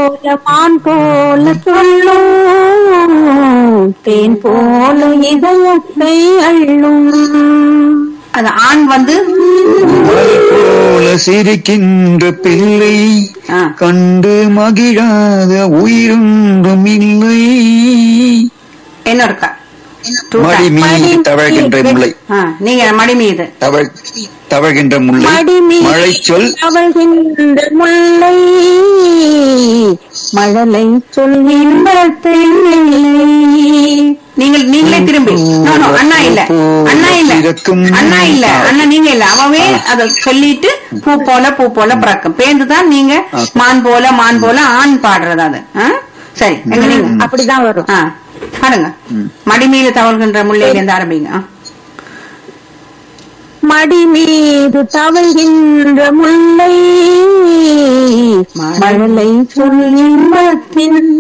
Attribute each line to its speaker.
Speaker 1: போல மான் போல சொல்லும் தேன் போல இதயத்தை அள்ளும்
Speaker 2: அது ஆண் வந்து
Speaker 3: மலை போல சிரிக்கின்ற பிள்ளை
Speaker 2: ஆ.
Speaker 3: கண்டு மகிழாத உயிருந்தும் இல்லை
Speaker 2: என்ன இருக்கா
Speaker 3: மடி மீது தவழ்கின்ற முல்லை
Speaker 2: ஆ, நீங்க மடி மீது
Speaker 3: தவழ் தவழ்கின்ற முல்லை
Speaker 1: மடிமீ
Speaker 3: மழை சொல்
Speaker 1: அவள்கின்ற முல்லை மழலை சொல் இன்பத்தை
Speaker 2: நீங்கள் நீங்களே திரும்பி No, no, அண்ணா இல்ல அண்ணா இல்ல
Speaker 3: இருக்கும்.
Speaker 2: அண்ணா இல்ல அண்ணா நீங்க இல்ல அவவே அத சொல்லிட்டு பூ போல பூ போல பிறக்கும் பேந்துதான் நீங்க மான் போல மான் போல ஆண் பாடுறது அது ஆ? சரி எங்க நீங்க
Speaker 1: அப்படிதான் வரும்
Speaker 2: ஆ, பாருங்க மடி மீது தவழ்கின்ற முல்லையில இருந்து ஆரம்பிங்க ஆ.
Speaker 1: மடி மீது தவழ்கின்ற முல்லை மழலை சொல் இன்பத்தின்